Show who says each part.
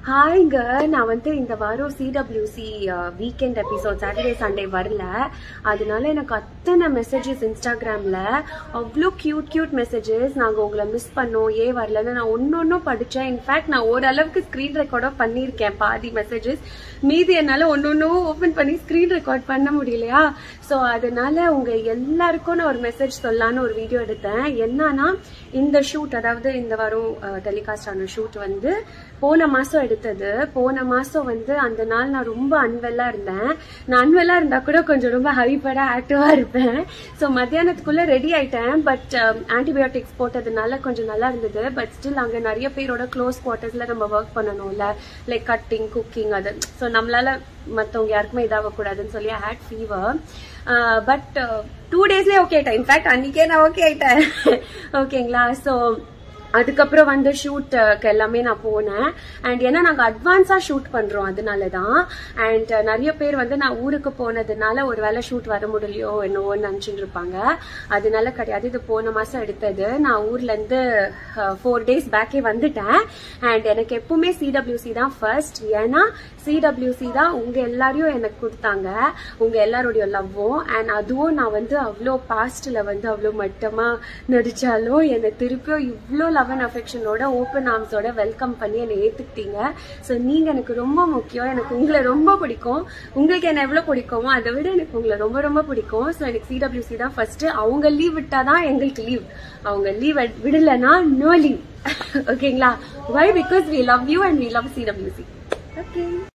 Speaker 1: ஹாய்ங்க நான் வந்து இந்த வாரம் CWC weekend episode Saturday Sunday வரல அதனால எனக்கு அத்தனை மெசேஜஸ் இன்ஸ்டாகிராமில் அவ்வளோ க்யூட் க்யூட் மெசேஜஸ் நாங்கள் உங்களை மிஸ் பண்ணோம் ஏன் வரலன்னு நான் ஒன்று ஒன்றும் படித்தேன் இன்ஃபேக்ட் நான் ஓரளவுக்கு ஸ்க்ரீன் ரெக்கார்டாக பண்ணியிருக்கேன் பாதி மெசேஜஸ் மீதி என்னால் ஒன்று ஒன்றும் ஓப்பன் பண்ணி ஸ்க்ரீன் ரெக்கார்ட் பண்ண முடியலையா ஸோ அதனால உங்கள் எல்லாருக்கும் நான் ஒரு மெசேஜ் சொல்லலான்னு ஒரு வீடியோ எடுத்தேன் என்னன்னா இந்த ஷூட் அதாவது இந்த வாரம் டெலிகாஸ்ட் ஆன ஷூட் வந்து போன மாசம் எடுத்தது போன மாசம் வந்து அந்த நாள் நான் ரொம்ப அன்வெல்லா இருந்தேன் நான் அன்வெல்லா இருந்தா கூட கொஞ்சம் ரொம்ப ஹைப்படா ஆக்டிவா இருப்பேன் ஸோ மத்தியானத்துக்குள்ள ரெடி ஆயிட்டேன் பட் ஆன்டிபயோட்டிக்ஸ் போட்டதுனால கொஞ்சம் நல்லா இருந்தது பட் ஸ்டில் அங்க நிறைய பேரோட க்ளோஸ் குவார்ட்டர்ஸ்ல நம்ம ஒர்க் பண்ணணும்ல லைக் கட்டிங் குக்கிங் அது ஸோ நம்மளால மற்றவங்க யாருக்குமே இதாகக்கூடாதுன்னு சொல்லி ஹேட் ஃபீவர் பட் டூ டேஸ்லேயே ஓகே ஆயிட்டேன் இன்ஃபேக்ட் அன்னைக்கே நான் ஓகே ஆயிட்டேன் ஓகேங்களா ஸோ அதுக்கப்புறம் வந்து ஷூட்டுக்கு எல்லாமே நான் போனேன் அண்ட் ஏன்னா நாங்கள் அட்வான்ஸாக ஷூட் பண்ணுறோம் அதனால தான் அண்ட் நிறைய பேர் வந்து நான் ஊருக்கு போனதுனால ஒரு வேளை ஷூட் வர முடியலையோ என்னவோன்னு நினச்சிட்டு இருப்பாங்க அதனால கிடையாது இது போன மாதம் எடுத்தது நான் ஊர்லேருந்து ஃபோர் டேஸ் பேக்கே வந்துட்டேன் அண்ட் எனக்கு எப்பவுமே சிடபிள்யூசி தான் ஃபர்ஸ்ட் ஏன்னா சிடபிள்யூசி தான் உங்கள் எல்லாரையும் எனக்கு கொடுத்தாங்க உங்கள் எல்லாருடைய லவ்வும் அண்ட் அதுவும் நான் வந்து அவ்வளோ பாஸ்டில் வந்து அவ்வளோ மட்டமாக நடித்தாலும் என்னை திருப்பியும் இவ்வளோ லவ் அண்ட் அஃபெக்ஷனோட ஓப்பன் ஆர்ம்ஸோட வெல்கம் பண்ணி என்னை ஏற்றுக்கிட்டீங்க ஸோ நீங்கள் எனக்கு ரொம்ப முக்கியம் எனக்கு உங்களை ரொம்ப பிடிக்கும் உங்களுக்கு என்ன எவ்வளோ பிடிக்குமோ அதை விட எனக்கு உங்களை ரொம்ப ரொம்ப பிடிக்கும் ஸோ எனக்கு சிடபிள்யூசி தான் ஃபர்ஸ்ட் அவங்க லீவ் விட்டால் தான் எங்களுக்கு லீவ் அவங்க லீவ் விடலைன்னா நோ லீவ் ஓகேங்களா why because we love you and we love CWC okay